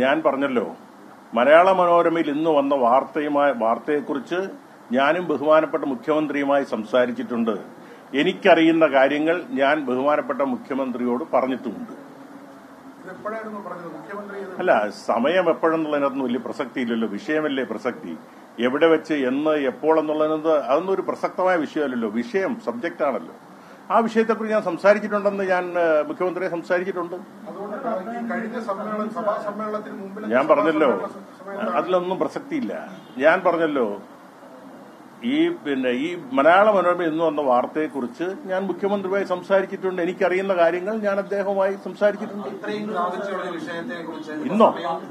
ഞാൻ പറഞ്ഞല്ലോ മലയാള മനോരമയിൽ ഇന്ന് വന്ന വാർത്തയുമായി വാർത്തയെക്കുറിച്ച് ഞാനും ബഹുമാനപ്പെട്ട മുഖ്യമന്ത്രിയുമായി സംസാരിച്ചിട്ടുണ്ട് എനിക്കറിയുന്ന കാര്യങ്ങൾ ഞാൻ ബഹുമാനപ്പെട്ട മുഖ്യമന്ത്രിയോട് പറഞ്ഞിട്ടുമുണ്ട് ഇത് എപ്പോഴായിരുന്നു പറഞ്ഞത് മുഖ്യമന്ത്രി ഇത് അല്ല സമയം എപ്പോഴെന്നുള്ളതിനകത്തൊന്നും വലിയ പ്രസക്തിയില്ലല്ലോ വിഷയമല്ലേ പ്രസക്തി എവിടെ വെച്ച് എന്ന് എപ്പോൾ എന്നുള്ളതിനകത്ത് അതൊന്നും ഒരു പ്രസക്തമായ വിഷയമല്ലല്ലോ വിഷയം സബ്ജക്റ്റ് ആണല്ലോ ആ വിഷയത്തെക്കുറിച്ച് ഞാൻ സംസാരിച്ചിട്ടുണ്ടെന്ന് ഞാൻ ഏഹ്, മുഖ്യമന്ത്രിയെ സംസാരിച്ചിട്ടുണ്ട് അതുകൊണ്ടാണ് ഈ കഴിഞ്ഞ സമ്മേളനം സഭാ സമ്മേളനത്തിന് മുമ്പിൽ ഞാൻ പറഞ്ഞല്ലോ സമ്മേളനം- അതിലൊന്നും പ്രസക്തിയില്ല ഞാൻ പറഞ്ഞല്ലോ ഈ പിന്നെ ഈ മലയാള മനോരമ എന്ന് വന്ന വാർത്തയെക്കുറിച്ച് ഞാൻ മുഖ്യമന്ത്രിയുമായി സംസാരിച്ചിട്ടുണ്ട് എനിക്കറിയുന്ന കാര്യങ്ങൾ ഞാൻ അദ്ദേഹവുമായി സംസാരിച്ചിട്ടുണ്ട് ഇത്രയും ഗാഭിച്ചുള്ള വിഷയത്തെ കുറിച്ച് ഇന്നോ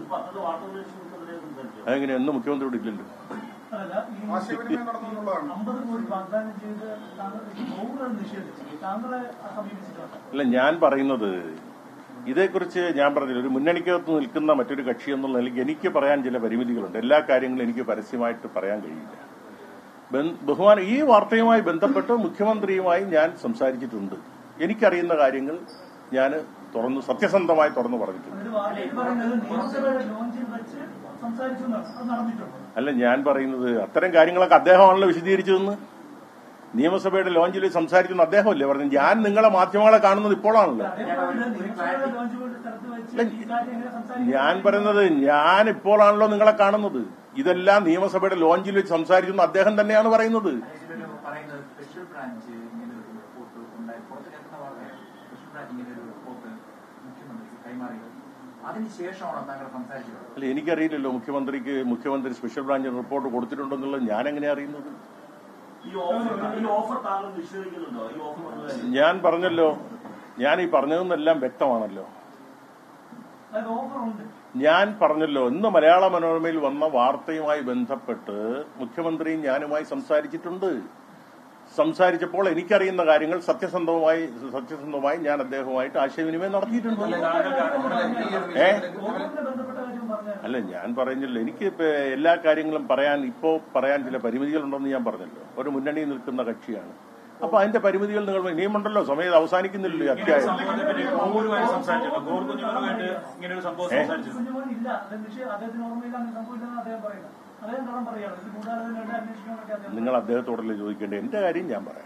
അതെങ്ങനെ എന്ന് മുഖ്യമന്ത്രിയോട് ഇല്ലല്ലോ അല്ല, ഈ ആശയവിനിമയം നടന്നു എന്നുള്ളതാണ് അമ്പത് കോടി വാഗ്ദാനം ചെയ്ത് താങ്കൾ ഗവർണർ നിഷേധിച്ചു താങ്കളെ സമീപിച്ചിട്ടുണ്ട് അല്ല ഞാൻ പറയുന്നത് ഇതേക്കുറിച്ച് ഞാൻ പറഞ്ഞില്ല ഒരു മുന്നണിക്കകത്ത് നിൽക്കുന്ന മറ്റൊരു കക്ഷി എന്നുള്ള നിലയ്ക്ക് എനിക്ക് പറയാൻ ചില പരിമിതികളുണ്ട് എല്ലാ കാര്യങ്ങളും എനിക്ക് പരസ്യമായിട്ട് പറയാൻ കഴിയില്ല ബൻ- ബഹുമാന ഈ വാർത്തയുമായി ബന്ധപ്പെട്ട് മുഖ്യമന്ത്രിയുമായി ഞാൻ സംസാരിച്ചിട്ടുണ്ട് എനിക്കറിയുന്ന കാര്യങ്ങൾ ഞാൻ തുറന്ന് സത്യസന്ധമായി തുറന്നു പറഞ്ഞിട്ടുണ്ട് ഒരു വാർത്തയിൽ പറയുന്നത് നിയമസഭയുടെ ലോഞ്ചിൽ വെച്ച് സംസാരിച്ചു എന്നാണ് അത് നടന്നിട്ടുണ്ട് അല്ല ഞാൻ പറയുന്നത് അത്തരം കാര്യങ്ങളൊക്കെ അദ്ദേഹമാണല്ലോ വിശദീകരിച്ചതെന്ന് നിയമസഭയുടെ ലോഞ്ചിൽ സംസാരിക്കുന്ന അദ്ദേഹമല്ലേ പറഞ്ഞത് ഞാൻ നിങ്ങളെ മാധ്യമങ്ങളെ കാണുന്നത് ഇപ്പോഴാണല്ലോ അദ്ദേഹം പറയുന്നത് നിയമസഭയുടെ ലോഞ്ച് കൊണ്ട് സ്ഥലത്ത് വെച്ച് ഈ കാര്യം എങ്ങനെ സംസാരിക്കും ഞാൻ പറയുന്നത് ഞാൻ ഇപ്പോഴാണല്ലോ നിങ്ങളെ കാണുന്നത് ഇതെല്ലാം നിയമസഭയുടെ ലോഞ്ചിൽ വെച്ച് സംസാരിക്കുന്ന അദ്ദേഹം തന്നെയാണ് പറയുന്നത് ഇതിലൊരു പറയുന്നത് സ്പെഷ്യൽ ബ്രാഞ്ച് ഇങ്ങനെ ഒരു റിപ്പോർട്ട് ഉണ്ടായി പുറത്ത് കേൾക്കുന്ന വാർത്തയാണ് സ്പെഷ്യൽ ബ്രാഞ്ച് ഇങ്ങനെ ഒരു റിപ്പോർട്ട് മുഖ്യമന്ത്രിക്ക് കൈമാറിയത് അതിനുശേഷമാണ് താങ്കൾ സംസാരിച്ചത് അല്ല എനിക്കറിയില്ലല്ലോ മുഖ്യമന്ത്രിക്ക് മുഖ്യമന്ത്രി സ്പെഷ്യൽ ബ്രാഞ്ച് റിപ്പോർട്ട് കൊടുത്തിട്ടുണ്ടെന്നുള്ളത് ഞാൻ എങ്ങനെയാ അറിയുന്നത് ഈ ഓഫർ ഈ ഓഫർ താങ്കൾ നിഷേധിക്കുന്നുണ്ടോ ഈ ഓഫർ വന്നതായി ഞാൻ പറഞ്ഞല്ലോ ഞാൻ ഈ പറഞ്ഞതെന്നെല്ലാം വ്യക്തമാണല്ലോ അതായത് ഓഫർ ഉണ്ട് ഞാൻ പറഞ്ഞല്ലോ ഇന്ന് മലയാള മനോരമയിൽ വന്ന വാർത്തയുമായി ബന്ധപ്പെട്ട് മുഖ്യമന്ത്രിയും ഞാനുമായി സംസാരിച്ചിട്ടുണ്ട് സംസാരിച്ചപ്പോൾ എനിക്കറിയുന്ന കാര്യങ്ങൾ സത്യസന്ധമായി സത്യസന്ധമായി ഞാൻ അദ്ദേഹവുമായിട്ട് ആശയവിനിമയം നടത്തിയിട്ടുണ്ട് ഏ ഓഫറിനെ ബന്ധപ്പെട്ട കാര്യം പറഞ്ഞാൽ അല്ല ഞാൻ പറഞ്ഞല്ലോ എനിക്ക് ഇപ്പൊ എല്ലാ കാര്യങ്ങളും പറയാൻ ഇപ്പോ പറയാൻ ചില പരിമിതികളുണ്ടെന്ന് ഞാൻ പറഞ്ഞല്ലോ ഒരു മുന്നണിയിൽ നിൽക്കുന്ന കക്ഷിയാണ് അപ്പൊ അതിന്റെ പരിമിതികൾ നിങ്ങൾ ഇനിയുമുണ്ടല്ലോ സമയത്ത് അവസാനിക്കുന്നില്ലല്ലോ ഈ അധ്യായം സംഭവത്തെ പറ്റി ഗോകുലുമായി സംസാരിച്ചിട്ടുണ്ട് ഗോർ കുഞ്ഞുങ്ങളുമായിട്ട് ഇങ്ങനെ ഒരു സംഭവം ഏ? സംസാരിച്ചു കുഞ്ഞുമോൻ ഇല്ല അത് നിഷേ അദ്ദേഹത്തിന് ഓർമ്മയില്ല അങ്ങനെ സംഭവിച്ചതെന്ന് അദ്ദേഹം പറയുന്നത് അദ്ദേഹം കടം പറയാണ് ഇത് കൂടാതെ തന്നെ അന്വേഷിക്കാനൊക്കെ അദ്ദേഹം നിങ്ങൾ അദ്ദേഹത്തോടല്ലേ ചോദിക്കേണ്ടത് എന്റെ കാര്യം ഞാൻ പറയാം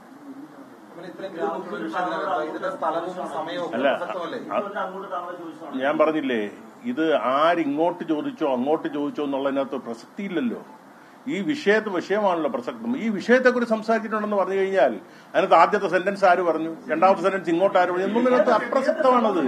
ഇതിന്റെ സ്ഥലവും സമയവും അല്ല പ്രസക്തമല്ലേ അ- അങ്ങോട്ട് താങ്കളെ ചോദിച്ചതാണ് ഞാൻ പറഞ്ഞില്ലേ ഇത് ആരിങ്ങോട്ട് ചോദിച്ചോ അങ്ങോട്ട് ചോദിച്ചോ എന്നുള്ളതിനകത്ത് പ്രസക്തിയില്ലല്ലോ ഈ വിഷയത്ത് വിഷയമാണല്ലോ പ്രസക്തം ഈ വിഷയത്തെക്കുറിച്ച് സംസാരിച്ചിട്ടുണ്ടെന്ന് പറഞ്ഞു കഴിഞ്ഞാൽ അതിനകത്ത് ആദ്യത്തെ സെന്റൻസ് ആര് പറഞ്ഞു രണ്ടാമത്തെ സെന്റൻസ് ഇങ്ങോട്ട് ആര് പറഞ്ഞു എന്നതിനകത്ത് അപ്രസക്തമാണത്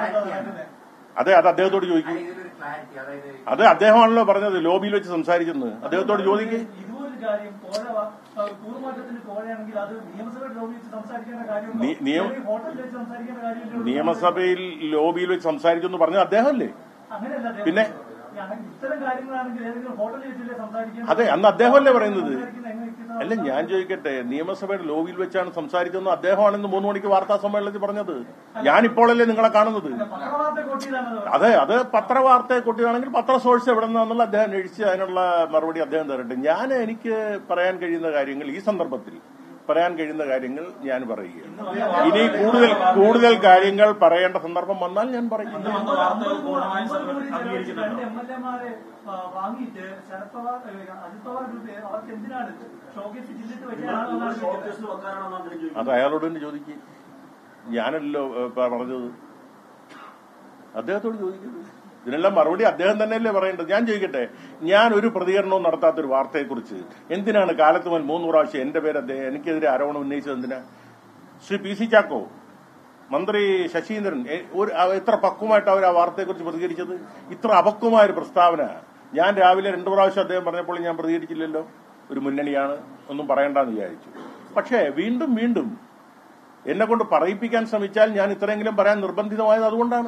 അതെ അത് അദ്ദേഹത്തോട് ചോദിക്കും ഇതിലൊരു ക്ലാരിറ്റി അതായത് അത് അദ്ദേഹമാണല്ലോ പറഞ്ഞത് ലോബിയിൽ വെച്ച് സംസാരിക്കുന്നത് അദ്ദേഹത്തോട് ചോദിക്കും ഇതുപോലൊരു കാര്യം കോഴ വ- ആ, കൂറുമാറ്റത്തിന് കോഴയാണെങ്കിൽ അത് നിയമസഭയുടെ ലോബി വെച്ച് സംസാരിക്കേണ്ട കാര്യം നി- നിയം- ഹോട്ടലിൽ വെച്ച് സംസാരിക്കേണ്ട കാര്യം നിയമസഭയിൽ ലോബിയിൽ വെച്ച് സംസാരിക്കുന്നു പറഞ്ഞത് അദ്ദേഹമല്ലേ അങ്ങനെയല്ല അദ്ദേഹം പിന്നെ? ഈ അങ്ങനെ ഇത്തരം കാര്യങ്ങളാണെങ്കിൽ ഏതെങ്കിലും ഹോട്ടലിൽ വെച്ചല്ലേ സംസാരിക്കേണ്ടത് അതെ അന്ന് അദ്ദേഹമല്ലേ പറയുന്നത് സംസാരിക്കുന്നത് എങ്ങനെ വ്യക്തിത്വം- അല്ല ഞാൻ ചോദിക്കട്ടെ നിയമസഭയുടെ ലോബിയിൽ വെച്ചാണ് സംസാരിച്ചതെന്ന് അദ്ദേഹമാണെന്ന് മൂന്ന് മണിക്ക് വാർത്താ സമ്മേളനത്തിൽ പറഞ്ഞത് ഞാനിപ്പോഴല്ലേ നിങ്ങളെ കാണുന്നത് പത്രവാർത്ത കോട്ടിയതാണ് അത് അതെ അത് പത്രവാർത്തയെ കുട്ടിയാണെങ്കിൽ പത്ര സോഴ്സ് എവിടെ നിന്നാന്നുള്ള അദ്ദേഹം അന്വേഷിച്ച് അതിനുള്ള മറുപടി അദ്ദേഹം തരട്ടെ ഞാൻ എനിക്ക് പറയാൻ കഴിയുന്ന കാര്യങ്ങൾ ഈ സന്ദർഭത്തിൽ പറയാൻ കഴിയുന്ന കാര്യങ്ങൾ ഞാൻ പറയുകയാണ് ഇനി കൂടുതൽ കൂടുതൽ കാര്യങ്ങൾ പറയേണ്ട സന്ദർഭം വന്നാൽ ഞാൻ പറയും ഇന്ന് വന്ന വാർത്തകൾ പൂർണ്ണമായും അമ്പത് കോടി ചെലവഴിച്ച് അംഗീകരിക്കുന്നുണ്ടോ രണ്ട് എം എൽ എമാരെ വാങ്ങിയിട്ട് ശരത് പവാർ ഏ, അജിത് പവാർ ഗ്രൂപ്പ് അവർക്ക് എന്തിനാണ് ഷോക്കേസ് ജില്ലത്ത് വെക്കാനാണെന്നാണ് ഷോപ്പ് ചോദിക്കുന്നത്. ടെസ്റ്റ് വെക്കാനാണെന്ന് അദ്ദേഹം ചോദിക്കുന്നത് അത് അയാളോട് തന്നെ ചോദിക്കും ഞാനല്ലോ ഏ, പ- പറഞ്ഞത് അദ്ദേഹത്തോട് ചോദിക്കുന്നത് ഇതിനെല്ലാം മറുപടി അദ്ദേഹം തന്നെയല്ലേ പറയേണ്ടത് ഞാൻ ചോദിക്കട്ടെ ഞാൻ ഒരു പ്രതികരണവും നടത്താത്തൊരു വാർത്തയെക്കുറിച്ച് എന്തിനാണ് കാലത്ത് മുൻ മൂന്ന് പ്രാവശ്യം എന്റെ പേര് അദ്ദേഹം എനിക്കെതിരെ ആരോപണം ഉന്നയിച്ചത് എന്തിനാ ശ്രീ പി സി ചാക്കോ മന്ത്രി ശശീന്ദ്രൻ എ- ഒരു അവ- എത്ര പക്വമായിട്ട് അവർ ആ വാർത്തയെക്കുറിച്ച് പ്രതികരിച്ചത് ഇത്ര അപക്വമായ ഒരു പ്രസ്താവന ഞാൻ രാവിലെ രണ്ടു പ്രാവശ്യം അദ്ദേഹം പറഞ്ഞപ്പോൾ ഞാൻ പ്രതികരിച്ചില്ലല്ലോ ഒരു മുന്നണിയാണ് ഒന്നും പറയണ്ടെന്ന് വിചാരിച്ചു പക്ഷേ വീണ്ടും വീണ്ടും എന്നെ കൊണ്ട് പറയിപ്പിക്കാൻ ശ്രമിച്ചാൽ ഞാൻ ഇത്രയെങ്കിലും പറയാൻ നിർബന്ധിതമായത് അതുകൊണ്ടാണ്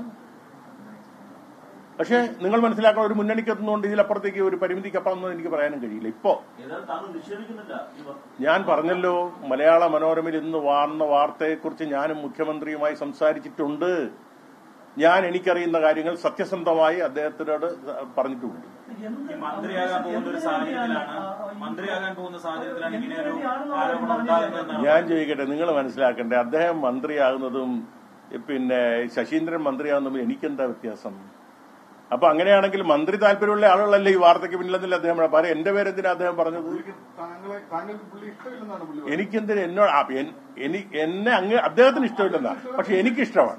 പക്ഷേ നിങ്ങൾ മനസ്സിലാക്കണം ഒരു മുന്നണിക്ക് എത്തുന്നതുകൊണ്ട് ഇതിലപ്പുറത്തേക്ക് ഒരു പരിമിതിക്കപ്പുറം ഒന്നും എനിക്ക് പറയാനും കഴിയില്ല ഇപ്പോ ഏതായാലും താങ്കൾ നിഷേധിക്കുന്നില്ല ഈ വാർത്ത ഞാൻ പറഞ്ഞല്ലോ മലയാള മനോരമയിൽ ഇന്ന് വന്ന വാർത്തയെക്കുറിച്ച് ഞാനും മുഖ്യമന്ത്രിയുമായി സംസാരിച്ചിട്ടുണ്ട് ഞാൻ എനിക്കറിയുന്ന കാര്യങ്ങൾ സത്യസന്ധമായി അദ്ദേഹത്തിനോട് പറഞ്ഞിട്ടുമുണ്ട് എന്ത് ഈ മന്ത്രിയാകാൻ പോകുന്ന ഒരു എന്തിനു സാഹചര്യത്തിലാണ് വേണ്ടിയാണ്, ആ, ഈ- മന്ത്രിയാകാൻ പോകുന്ന സാഹചര്യത്തിലാണ് ഇങ്ങനെ ഒരു എന്തിനു വേണ്ടിയാണെന്ന് ആരോപണം പറഞ്ഞില്ല. ഉണ്ടാകുന്നതെന്നാണ് ഞാൻ ചോദിക്കട്ടെ നിങ്ങൾ മനസ്സിലാക്കണ്ടേ അദ്ദേഹം മന്ത്രിയാകുന്നതും പിന്നെ ശശീന്ദ്രൻ മന്ത്രിയാകുന്നതും എനിക്കെന്താ വ്യത്യാസം അപ്പൊ അങ്ങനെയാണെങ്കിൽ മന്ത്രി താല്പര്യമുള്ള ആളുകളല്ലേ ഈ വാർത്തയ്ക്ക് പിന്നിലെന്നില്ല അദ്ദേഹം പറയാം. പറയാം എന്റെ പേരെന്തിനാ അദ്ദേഹം പറഞ്ഞത് പുള്ളിക്ക് താങ്കളെ താങ്കൾക്ക് പുള്ളി ഇഷ്ടമില്ലെന്നാണ് പുള്ളി പറഞ്ഞത്. എനിക്കെന്തിന് എന്നോട് ആ, എൻ- എനി- എന്നെ അങ്ങ് അദ്ദേഹത്തിന് ഇഷ്ടമില്ലെന്നാ പക്ഷെ എനിക്കിഷ്ടമാണ്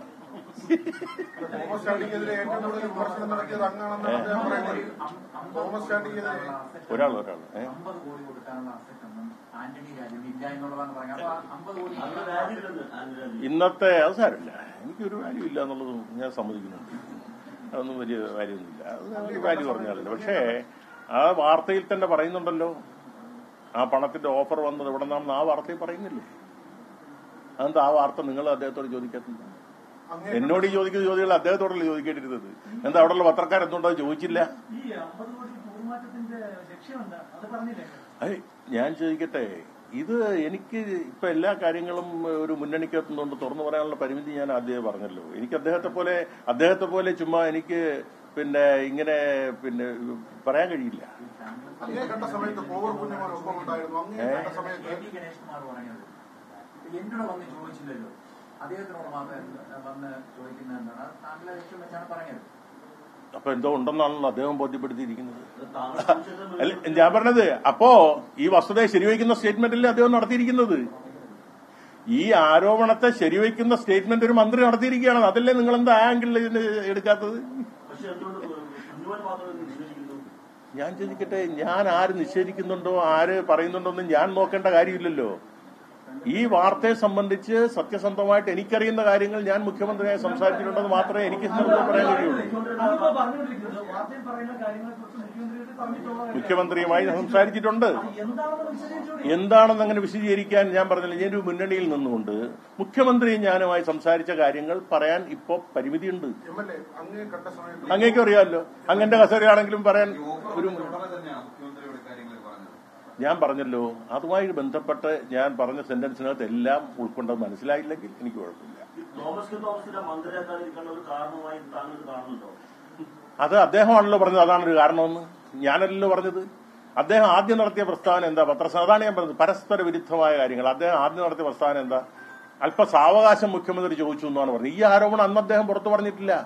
തോമസ് ചാണ്ടിക്കെതിരെ ഏറ്റവും കൂടുതൽ വിമർശനം നടത്തിയത് അങ്ങാണെന്നാണ് അദ്ദേഹം പറയുന്നത് തോമസ് ചാണ്ടിക്കെതിരെ ഒരാൾ ഒരാൾ ഏ? അമ്പത് കോടി കൊടുക്കാനുള്ള അസറ്റ് ഒന്നും ആന്റണി രാജുവിന് ഇല്ല എന്നുള്ളതാണ് പറയുന്നത് അപ്പൊ ആ അമ്പത് കോടി അവിടെ വാല്യൂ ഇല്ലെന്ന് ആന്റണി രാജു. ഇന്നത്തെ അത് സാരമില്ല എനിക്കൊരു വാല്യൂ ഇല്ല എന്നുള്ളത് ഞാൻ സമ്മതിക്കുന്നുണ്ട് അതൊന്നും വലിയ വാല്യൂ ഒന്നുമില്ല അത് ഒരു വാല്യൂ പറഞ്ഞാലല്ല പക്ഷേ ആ വാർത്തയിൽ തന്നെ പറയുന്നുണ്ടല്ലോ ആ പണത്തിന്റെ ഓഫർ വന്നത് ഇവിടെ നാം ആ വാർത്തയിൽ പറയുന്നില്ലേ അതെന്താ ആ വാർത്ത നിങ്ങൾ അദ്ദേഹത്തോട് ചോദിക്കാത്തില്ല അങ്ങേ എന്നോട് ഈ ചോദിക്കുന്ന ചോദ്യങ്ങൾ അദ്ദേഹത്തോടല്ലേ ചോദിക്കേണ്ടിരുന്നത് എന്താ അവിടെയുള്ള പത്രക്കാർ എന്തുകൊണ്ടോ ചോദിച്ചില്ല ഈ അമ്പത് കോടി കൂറുമാറ്റത്തിന്റെ ലക്ഷ്യം എന്താ അത് പറഞ്ഞില്ലേ അയ് ഞാൻ ചോദിക്കട്ടെ ഇത് എനിക്ക് ഇപ്പൊ എല്ലാ കാര്യങ്ങളും ഒരു മുന്നണിക്കകത്തുനിന്നുകൊണ്ട് തുറന്നു പറയാനുള്ള പരിമിതി ഞാൻ ആദ്യമേ പറഞ്ഞല്ലോ എനിക്ക് അദ്ദേഹത്തെ പോലെ അദ്ദേഹത്തെ പോലെ ചുമ്മാ എനിക്ക് പിന്നെ ഇങ്ങനെ പിന്നെ പറയാൻ കഴിയില്ല അങ്ങേ കണ്ട സമയത്ത് കോവൂർ കുഞ്ഞുമോൻ ഒപ്പം ഉണ്ടായിരുന്നു അങ്ങേ കണ്ട കെ സമയത്ത് പി ഗണേഷ് കുമാർ പറഞ്ഞത് എന്നോട് വന്ന് ചോദിച്ചില്ലല്ലോ അദ്ദേഹത്തിനോട് മാത്രം വന്ന് ചോദിക്കുന്നത് എന്താണ് അത് താങ്കളെ ലക്ഷ്യം വെച്ചാണ് പറഞ്ഞത് അപ്പൊ എന്തോ ഉണ്ടെന്നാണല്ലോ അദ്ദേഹം ബോധ്യപ്പെടുത്തിയിരിക്കുന്നത് അത് താങ്കൾ ചോദിച്ചത് അല്ല ഞാൻ പറഞ്ഞത് അപ്പോ ഈ വസ്തുതയെ ശരിവയ്ക്കുന്ന സ്റ്റേറ്റ്മെന്റല്ലേ അദ്ദേഹം നടത്തിയിരിക്കുന്നത് ഈ ആരോപണത്തെ ശരിവയ്ക്കുന്ന സ്റ്റേറ്റ്മെന്റ് ഒരു മന്ത്രി നടത്തിയിരിക്കുകയാണ് അതല്ലേ നിങ്ങൾ എന്താ ആംഗിളിൽ ഇതിന് എടുക്കാത്തത് പക്ഷെ എന്തുകൊണ്ട് കുഞ്ഞുമോൻ മാത്രം ഇത് നിഷേധിക്കുന്നു ഞാൻ ചോദിക്കട്ടെ ഞാൻ ആര് നിഷേധിക്കുന്നുണ്ടോ ആര് പറയുന്നുണ്ടോ എന്ന് ഞാൻ നോക്കേണ്ട കാര്യമില്ലല്ലോ ഈ വാർത്തയെ സംബന്ധിച്ച് സത്യസന്ധമായിട്ട് എനിക്കറിയുന്ന കാര്യങ്ങൾ ഞാൻ മുഖ്യമന്ത്രിയായി സംസാരിച്ചിട്ടുണ്ടെന്ന് മാത്രമേ എനിക്ക് സന്ദർഭത്തിൽ പറയാൻ കഴിയുള്ളൂ അതിപ്പോ പറഞ്ഞുകൊണ്ടിരിക്കുന്നത് വാർത്തയിൽ പറയുന്ന കാര്യങ്ങളെ കുറിച്ച് മുഖ്യമന്ത്രിയോട് പറഞ്ഞിട്ടുള്ള മുഖ്യമന്ത്രിയുമായി സംസാരിച്ചിട്ടുണ്ട് എന്താണെന്ന് വിശദീകരിച്ചോളൂ എന്താണെന്ന് അങ്ങനെ വിശദീകരിക്കാൻ ഞാൻ പറഞ്ഞില്ല ഞാൻ ഒരു മുന്നണിയിൽ നിന്നുകൊണ്ട് മുഖ്യമന്ത്രിയും ഞാനുമായി സംസാരിച്ച കാര്യങ്ങൾ പറയാൻ ഇപ്പോ പരിമിതിയുണ്ട് എം എൽ എ അങ്ങേ കണ്ട സമയത്ത് അങ്ങേക്കും അറിയാമല്ലോ അങ്ങന്റെ കസേരയാണെങ്കിലും പറയാൻ ഒരു ഉടനെ തന്നെയാണ് മുഖ്യമന്ത്രിയോട് കാര്യങ്ങൾ പറഞ്ഞത് ഞാൻ പറഞ്ഞല്ലോ അതുമായി ബന്ധപ്പെട്ട് ഞാൻ പറഞ്ഞ സെന്റൻസിനകത്ത് എല്ലാം ഉൾക്കൊണ്ടത് മനസ്സിലായില്ലെങ്കിൽ എനിക്ക് കുഴപ്പമില്ല തോമസ് കെ തോമസിന്റെ മന്ത്രിയാക്കാതിരിക്കാനുള്ള ഒരു കാരണമായി താങ്കൾ ഇത് കാണുന്നുണ്ടോ അത് അദ്ദേഹമാണല്ലോ പറഞ്ഞത് അതാണ് ഒരു കാരണമെന്ന് ഞാനല്ലല്ലോ പറഞ്ഞത് അദ്ദേഹം ആദ്യം നടത്തിയ പ്രസ്താവന എന്താ പത്രസ അതാണ് ഞാൻ പറഞ്ഞത് പരസ്പര വിരുദ്ധമായ കാര്യങ്ങൾ അദ്ദേഹം ആദ്യം നടത്തിയ പ്രസ്താവന എന്താ അല്പ സാവകാശം മുഖ്യമന്ത്രി ചോദിച്ചു എന്നാണ് പറഞ്ഞത് ഈ ആരോപണം അന്ന് അദ്ദേഹം പുറത്തു പറഞ്ഞിട്ടില്ല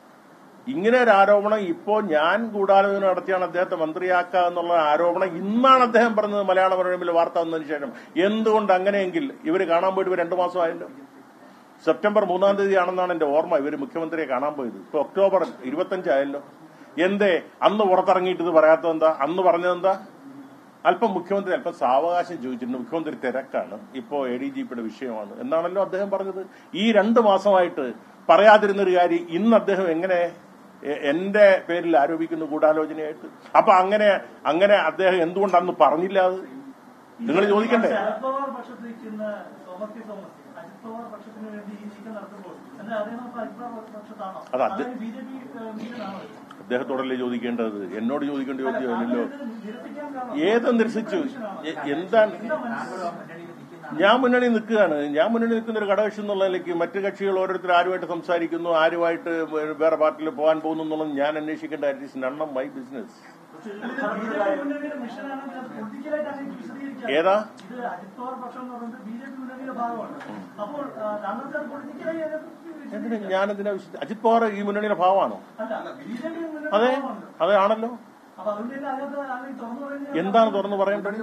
ഇങ്ങനെ ഒരു ആരോപണം ഇപ്പോ ഞാൻ ഗൂഢാലോചന നടത്തിയാണ് അദ്ദേഹത്തെ മന്ത്രിയാക്കുക എന്നുള്ള ആരോപണം ഇന്നാണ് അദ്ദേഹം പറഞ്ഞത് മലയാള മനോരമയിൽ വാർത്ത വന്നതിന് ശേഷം എന്തുകൊണ്ട് അങ്ങനെയെങ്കിൽ ഇവര് കാണാൻ പോയിട്ട് ഇവർ രണ്ടു മാസമായല്ലോ സെപ്റ്റംബർ മൂന്നാം തീയതി ആണെന്നാണ് എന്റെ ഓർമ്മ ഇവര് മുഖ്യമന്ത്രിയെ കാണാൻ പോയത് ഇപ്പൊ ഒക്ടോബർ ഇരുപത്തഞ്ചായല്ലോ എന്തേ അന്ന് പുറത്തിറങ്ങിയിട്ട് ഇത് പറയാത്തത് എന്താ അന്ന് പറഞ്ഞതെന്താ അല്പം മുഖ്യമന്ത്രി അല്പം സാവകാശം ചോദിച്ചിട്ടുണ്ട് മുഖ്യമന്ത്രി തിരക്കാണ് ഇപ്പോ എ ഡി ജി പിയുടെ വിഷയമാണ് എന്നാണല്ലോ അദ്ദേഹം പറഞ്ഞത് ഈ രണ്ട് മാസമായിട്ട് പറയാതിരുന്നൊരു കാര്യം ഇന്ന് അദ്ദേഹം എങ്ങനെ എ- എന്റെ പേരിൽ ആരോപിക്കുന്നു ഗൂഢാലോചനയായിട്ട് അപ്പൊ അങ്ങനെ അങ്ങനെ അദ്ദേഹം എന്തുകൊണ്ട് അന്ന് പറഞ്ഞില്ല അത് നിങ്ങൾ ചോദിക്കണ്ടേ ശരത് പവാർ പക്ഷത്ത് നിൽക്കുന്ന Thomas K Thomas Ajit Pawar പക്ഷത്തിന് വേണ്ടി ഈ നീക്കം നടത്തുമ്പോൾ എന്നാൽ അദ്ദേഹം അപ്പൊ അജിത് പവാർ പക്ഷത്താണോ അത് അത് ബി ജെ പി മീറ്റനാണോ അദ്ദേഹത്തോടല്ലേ ചോദിക്കേണ്ടത് എന്നോട് ചോദിക്കേണ്ട ചോദ്യമല്ലല്ലോ നിരസിക്കാൻ കാരണം ഏത് നിരസിച്ചു എ- എന്താണ് താങ്കൾ ആ മുന്നണിയിൽ നിൽക്കുന്ന ഞാൻ മുന്നണി നിൽക്കുകയാണ് ഞാൻ മുന്നണി നിൽക്കുന്ന ഒരു ഘടകകക്ഷി എന്നുള്ള നിലയ്ക്ക് മറ്റു കക്ഷികൾ ഓരോരുത്തർ ആരുമായിട്ട് സംസാരിക്കുന്നു ആരുമായിട്ട് വേറെ പാർട്ടിയിൽ പോകാൻ പോകുന്നു എന്നുള്ളത് ഞാൻ അന്വേഷിക്കേണ്ട it none of my business പക്ഷെ ഇത് ഇത് ബി ജെ പി മുന്നണിയുടെ മിഷനാണെങ്കിൽ അത് പൊളിറ്റിക്കലായിട്ട് അങ്ങനെ വിശദീകരിക്കാം ഏതാ ഇത് അജിത് പവാർ പക്ഷം എന്ന് പറയുന്നത് ബി ജെ പി മുന്നണിയുടെ ഭാഗമാണ് അപ്പോൾ ആ, താങ്കൾക്ക് അത് പൊളിറ്റിക്കലായി അതിനെ എന്തിനാ ഞാനെന്തിനാ വിശ്വ- അജിത് പവാർ ഈ മുന്നണിയുടെ ഭാവമാണോ അല്ല ബി ജെ പി മുന്നണിയുടെ അതെ ഭാഗമാണ് അതെ ആണല്ലോ അപ്പൊ അതുകൊണ്ട് തന്നെ അതിനകത്ത് ആരെങ്കിലും തുറന്നു പറയുന്നത് എന്താണ് തുറന്നു പറയേണ്ടത്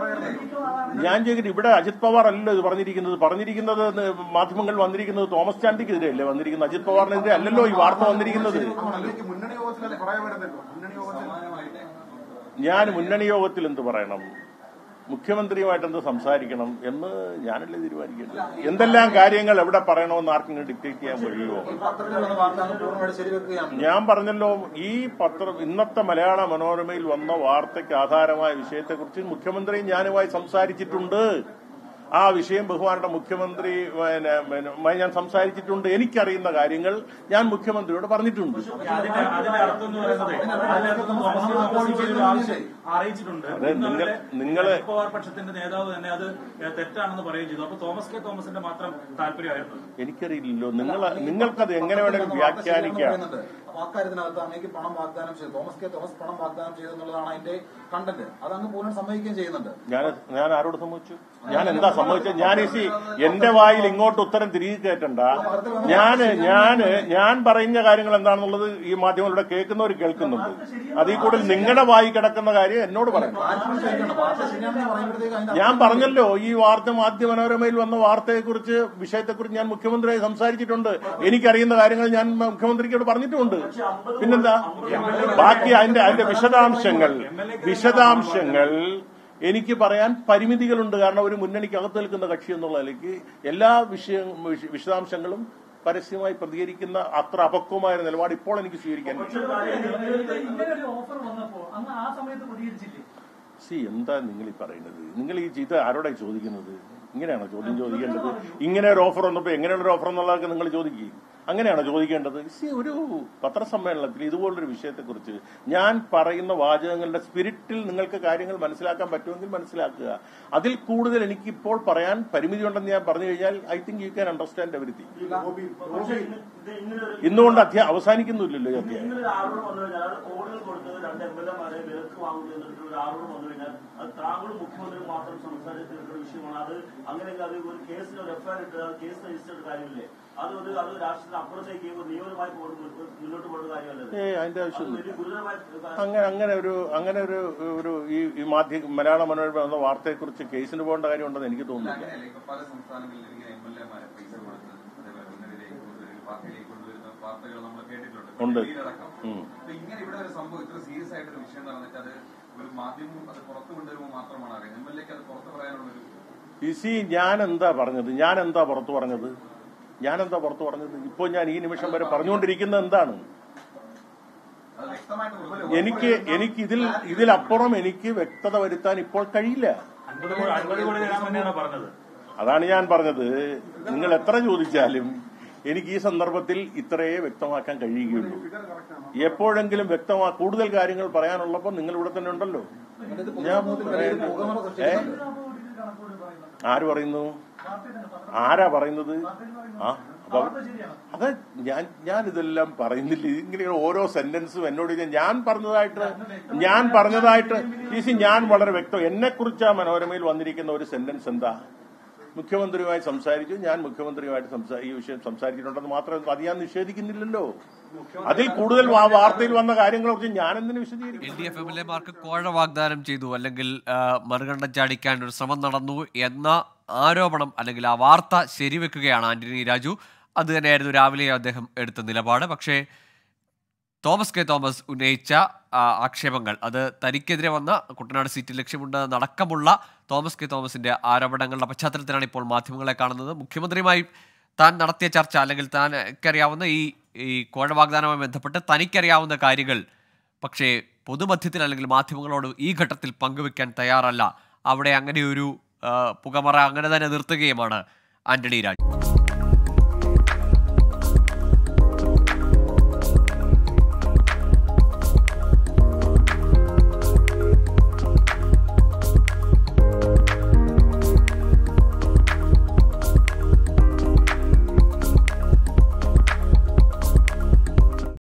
ഞാൻ ചോദിക്കട്ടെ ഇവിടെ അജിത് പവാർ അല്ലല്ലോ ഇത് പറഞ്ഞിരിക്കുന്നത് പറഞ്ഞിരിക്കുന്നത് മാധ്യമങ്ങൾ വന്നിരിക്കുന്നത് തോമസ് ചാണ്ടിക്കെതിരെ അല്ലേ വന്നിരിക്കുന്നത് അജിത് പവാറിനെതിരെ അല്ലല്ലോ ഈ വാർത്ത വന്നിരിക്കുന്നത് അല്ലെങ്കിൽ മുന്നണി യോഗത്തിൽ അത് പറയാൻ വരുന്നല്ലോ മുന്നണി യോഗത്തിൽ ഞാൻ മുന്നണി യോഗത്തിൽ എന്ത് പറയണം മുഖ്യമന്ത്രിയുമായിട്ട് എന്ത് സംസാരിക്കണം എന്ന് ഞാനല്ലേ തീരുമാനിക്കേണ്ടത് എന്തെല്ലാം കാര്യങ്ങൾ എവിടെ പറയണമെന്ന് ആർക്കെങ്കിലും ഡിക്റ്റേറ്റ് ചെയ്യാൻ കഴിയുമോ പത്രത്തിൽ വന്ന വാർത്ത അങ്ങ് പൂർണ്ണമായിട്ട് ശരിവെക്കുകയാണ് ഞാൻ പറഞ്ഞല്ലോ ഈ പത്രം ഇന്നത്തെ മലയാള മനോരമയിൽ വന്ന വാർത്തയ്ക്ക് ആധാരമായ വിഷയത്തെക്കുറിച്ച് മുഖ്യമന്ത്രിയും ഞാനുമായി സംസാരിച്ചിട്ടുണ്ട് ആ വിഷയം ബഹുമാനയുടെ മുഖ്യമന്ത്രി പിന്നെ, പിന്നെ, മായി ഞാൻ സംസാരിച്ചിട്ടുണ്ട് എനിക്കറിയുന്ന കാര്യങ്ങൾ ഞാൻ മുഖ്യമന്ത്രിയോട് പറഞ്ഞിട്ടുണ്ട് അതിന്റെ അതിന്റെ അർത്ഥം എന്ന് പറയുന്നത് അതിന്റെ അർത്ഥം തോമസ് കെ തോമസ് ചെയ്തൊരു ആവശ്യം അറിയിച്ചിട്ടുണ്ട് അതെ, നിങ്ങൾ- നിങ്ങള് അജിത് പവാർ പക്ഷത്തിന്റെ നേതാവ് തന്നെ അത് തെറ്റാണെന്ന് പറയുകയും ചെയ്തു അപ്പൊ തോമസ് കെ തോമസിന്റെ മാത്രം താല്പര്യമായിരുന്നു എനിക്കറിയില്ലല്ലോ നിങ്ങൾ നിങ്ങൾക്കത് എങ്ങനെ വേണമെങ്കിലും വ്യാഖ്യാനിക്കാം വാക്കാര്യത്തിനകത്ത് അങ്ങേക്ക് പണം വാഗ്ദാനം ചെയ്തു തോമസ് കെ തോമസ് പണം വാഗ്ദാനം ചെയ്തു എന്നുള്ളതാണ് അതിന്റെ കണ്ടന്റ് അത് അങ്ങ് പൂർണ്ണ സമ്മതിക്കുകയും ചെയ്യുന്നുണ്ട് ഞാൻ ഞാൻ ആരോട് സമ്മതിച്ചു ഞാൻ എന്താ സമ്മതിച്ചത് ഞാൻ ഈ എന്റെ വായിൽ ഇങ്ങോട്ട് ഉത്തരം തിരികെ കയറ്റണ്ട ഞാന് ഞാന് ഞാൻ പറയുന്ന കാര്യങ്ങൾ എന്താണെന്നുള്ളത് ഈ മാധ്യമങ്ങളുടെ കേൾക്കുന്നവർ കേൾക്കുന്നുണ്ട് അതിൽ കൂടുതൽ നിങ്ങളുടെ വായി കിടക്കുന്ന കാര്യം എന്നോട് പറയണം ആർക്കും ചോദിക്കണം വാർത്ത ശരിയാണെന്ന് പറയുമ്പോഴത്തേക്ക് അതിന്റെ ഞാൻ പറഞ്ഞല്ലോ ഈ വാർത്ത മാധ്യമ മനോരമയിൽ വന്ന വാർത്തയെക്കുറിച്ച് വിഷയത്തെക്കുറിച്ച് ഞാൻ മുഖ്യമന്ത്രിയായി സംസാരിച്ചിട്ടുണ്ട് എനിക്കറിയുന്ന കാര്യങ്ങൾ ഞാൻ മുഖ്യമന്ത്രിക്കോട് പറഞ്ഞിട്ടുമുണ്ട് പിന്നെന്താ ബാക്കി അതിന്റെ അതിന്റെ വിശദാംശങ്ങൾ വിശദാംശങ്ങൾ എനിക്ക് പറയാൻ പരിമിതികളുണ്ട് കാരണം ഒരു മുന്നണിക്ക് അകത്ത് നിൽക്കുന്ന കക്ഷി എന്നുള്ള നിലയ്ക്ക് എല്ലാ വിഷയ വിശ- വിശദാംശങ്ങളും പരസ്യമായി പ്രതികരിക്കുന്ന അത്ര അപക്വമായ ഒരു നിലപാട് ഇപ്പോൾ എനിക്ക് സ്വീകരിക്കാൻ പറ്റും ഇങ്ങനെ ഒരു ഓഫർ വന്നപ്പോ അന്ന് ആ സമയത്ത് പ്രതികരിച്ചില്ലേ സി എന്താ നിങ്ങൾ ഈ പറയുന്നത് നിങ്ങൾ ഈ ഇത് ആരോടായി ചോദിക്കുന്നത് ഇങ്ങനെയാണോ ചോദ്യം ചോദിക്കേണ്ടത് ഇങ്ങനെ ഒരു ഓഫർ വന്നപ്പോ എങ്ങനെയുള്ള ഒരു ഓഫർ എന്നുള്ളതൊക്കെ നിങ്ങൾ ചോദിക്കുക അങ്ങനെയാണോ ചോദിക്കേണ്ടത് സി ഒരു പത്രസമ്മേളനത്തിൽ ഇതുപോലൊരു വിഷയത്തെക്കുറിച്ച് ഞാൻ പറയുന്ന വാചകങ്ങളുടെ സ്പിരിറ്റിൽ നിങ്ങൾക്ക് കാര്യങ്ങൾ മനസ്സിലാക്കാൻ പറ്റുമെങ്കിൽ മനസ്സിലാക്കുക അതിൽ കൂടുതൽ എനിക്ക് ഇപ്പോൾ പറയാൻ പരിമിതിയുണ്ടെന്ന് ഞാൻ പറഞ്ഞു കഴിഞ്ഞാൽ I think you can understand everything പക്ഷേ ഇത് ഇത് ഇങ്ങനെ ഒരു ഇന്നുകൊണ്ട് അധ്യായം അവസാനിക്കുന്നില്ലല്ലോ ഈ അധ്യായം ഇങ്ങനെ ഒരു ആരോപണം വന്നു കഴിഞ്ഞാൽ അത് കോടതിയിൽ കൊടുത്തത് രണ്ട് എം എൽ എമാരെ വിലക്ക് വാങ്ങുന്നു എന്നിട്ട് ഒരു ആരോപണം വന്നു കഴിഞ്ഞാൽ അത് താങ്കളും മുഖ്യമന്ത്രിയും മാത്രം സംസാരിച്ച് തീർക്കുന്ന വിഷയമാണ് അത് അങ്ങനെയെങ്കിൽ അത് ഒരു കേസിന് ഒരു എഫ്ഐആർ ഇട്ട് അത് കേസ് രജിസ്റ്റർ ചെയ്ത കാര്യമില്ലേ അത് ഒരു അത് രാഷ്ട്രീയത്തിന് അപ്പുറത്തേക്ക് ഒരു നിയമപരമായി പോകുന്ന മുന്നോട്ട് പോകുന്ന കാര്യമല്ലേ ഏ അതിന്റെ അത് ആവശ്യമൊന്നും വലിയ ഗുരുതരമായ അങ്ങനെ അങ്ങനെ ഒരു അങ്ങനെ ഒരു ഒരു ഈ ഈ മാധ്യ മലയാള മനോരമ എന്ന വാർത്തയെക്കുറിച്ച് കേസിന് പോകേണ്ട കാര്യമുണ്ടെന്ന് എനിക്ക് തോന്നുന്നില്ല അങ്ങനെയല്ല ഇപ്പൊ പല സംസ്ഥാനങ്ങളിലും ഇങ്ങനെ എം എൽ എമാരെ പൈസ കൊടുത്ത് അതേപോലെ ഉന്നതിയിലേക്ക് കൊണ്ടുവരും പാർട്ടിയിലേക്ക് കൊണ്ടുവരുന്ന വാർത്തകൾ നമ്മൾ കേട്ടിട്ടുണ്ട് ഉണ്ട്. ഡൽഹിയിലടക്കം. ഉം. അപ്പൊ ഇങ്ങനെ ഇവിടെ ഒരു സംഭവം ഇത്ര സീരിയസ് ആയിട്ടൊരു വിഷയം നടന്നിട്ട് അത് ഒരു മാധ്യമം അത് പുറത്തു കൊണ്ടുവരുമ്പോൾ മാത്രമാണ് അറിയുന്നത് എം എൽ എക്ക് അത് പുറത്ത് പറയാനുള്ളൊരു ഇസി ഞാൻ എന്താ പറഞ്ഞത് ഞാൻ എന്താ പുറത്തു പറഞ്ഞത് ഞാൻ എന്താ പുറത്തു പറഞ്ഞത് ഇപ്പോൾ ഞാൻ ഈ നിമിഷം വരെ പറഞ്ഞുകൊണ്ടിരിക്കുന്നത് എന്താണ് അത് വ്യക്തമായിട്ട് ഒരു- എനിക്ക് എനിക്ക് ഇതിൽ ഇതിലപ്പുറം എനിക്ക് വ്യക്തത വരുത്താൻ ഇപ്പോൾ കഴിയില്ല അൻപത് കോടി അൻപത് കോടി തരാൻ തന്നെയാണ് പറഞ്ഞത് അതാണ് ഞാൻ പറഞ്ഞത് നിങ്ങൾ എത്ര ചോദിച്ചാലും എനിക്ക് ഈ സന്ദർഭത്തിൽ ഇത്രയേ വ്യക്തമാക്കാൻ കഴിയുകയുള്ളൂ എപ്പോഴെങ്കിലും വ്യക്തമാ കൂടുതൽ കാര്യങ്ങൾ പറയാനുള്ളപ്പോൾ നിങ്ങൾ ഇവിടെ തന്നെ ഉണ്ടല്ലോ ഞാൻ വലിയൊരു പുകമറ ഏ സൃഷ്ടിക്കുന്നുണ്ട് കണക്കോട് പറയുന്നത് ആര് പറയുന്നു വാർത്തയിൽ തന്നെ പത്രം ആരാ പറയുന്നത് വാർത്തയിൽ പറയുന്നത് ആ അപ്പൊ വാർത്ത ശരിയാണ് അത് ഞാൻ ഞാൻ ഇതെല്ലാം പറയുന്നില്ല ഇങ്ങനെ ഓരോ സെന്റൻസും എന്നോട് ഇത് ഞാൻ പറഞ്ഞതായിട്ട് ഞാൻ പറഞ്ഞതായിട്ട് ഈസി ഞാൻ വളരെ വ്യക്തം എന്നെ കുറിച്ച് ആ മനോരമയിൽ വന്നിരിക്കുന്ന ഒരു സെന്റൻസ് എന്താ മുഖ്യമന്ത്രിയുമായി സംസാരിച്ചു ഞാൻ മുഖ്യമന്ത്രിയുമായിട്ട് സംസാ- ഈ വിഷയം സംസാരിച്ചിട്ടുണ്ടെന്ന് മാത്രമേ അത് ഞാൻ നിഷേധിക്കുന്നില്ലല്ലോ അതിൽ കൂടുതൽ ആ വാർത്തയിൽ വന്ന കാര്യങ്ങളൊക്കെ ഞാൻ എന്തിനു വിശദീകരിക്കും L D F M L എമാർക്ക് കോഴ വാഗ്ദാനം ചെയ്തു അല്ലെങ്കിൽ ആ, മറുകണ്ഠം ചാടിക്കാൻ ഒരു ശ്രമം നടന്നു എന്ന ആരോപണം അല്ലെങ്കിൽ ആ വാർത്ത ശരിവെക്കുകയാണ് ആന്റണി രാജു അത് തന്നെയായിരുന്നു രാവിലെ അദ്ദേഹം എടുത്ത നിലപാട് പക്ഷേ തോമസ് കെ തോമസ് ഉന്നയിച്ച ആ, ആക്ഷേപങ്ങൾ അത് തനിക്കെതിരെ വന്ന കുട്ടനാട് സീറ്റ് ലക്ഷ്യമുണ്ട് എന്നടക്കമുള്ള തോമസ് കെ തോമസിന്റെ ആരോപണങ്ങളുടെ പശ്ചാത്തലത്തിലാണ് ഇപ്പോൾ മാധ്യമങ്ങളെ കാണുന്നത് മുഖ്യമന്ത്രിയുമായി താൻ നടത്തിയ ചർച്ച അല്ലെങ്കിൽ തനിക്കറിയാവുന്ന ഈ ഈ കോഴ വാഗ്ദാനവുമായി ബന്ധപ്പെട്ട് തനിക്കറിയാവുന്ന കാര്യങ്ങൾ പക്ഷേ പൊതുമധ്യത്തിൽ അല്ലെങ്കിൽ മാധ്യമങ്ങളോട് ഈ ഘട്ടത്തിൽ പങ്കുവെക്കാൻ തയ്യാറല്ല അവിടെ അങ്ങനെ ഒരു ആ, പുകമറ അങ്ങനെ തന്നെ നിർത്തുകയുമാണ് ആന്റണി രാജു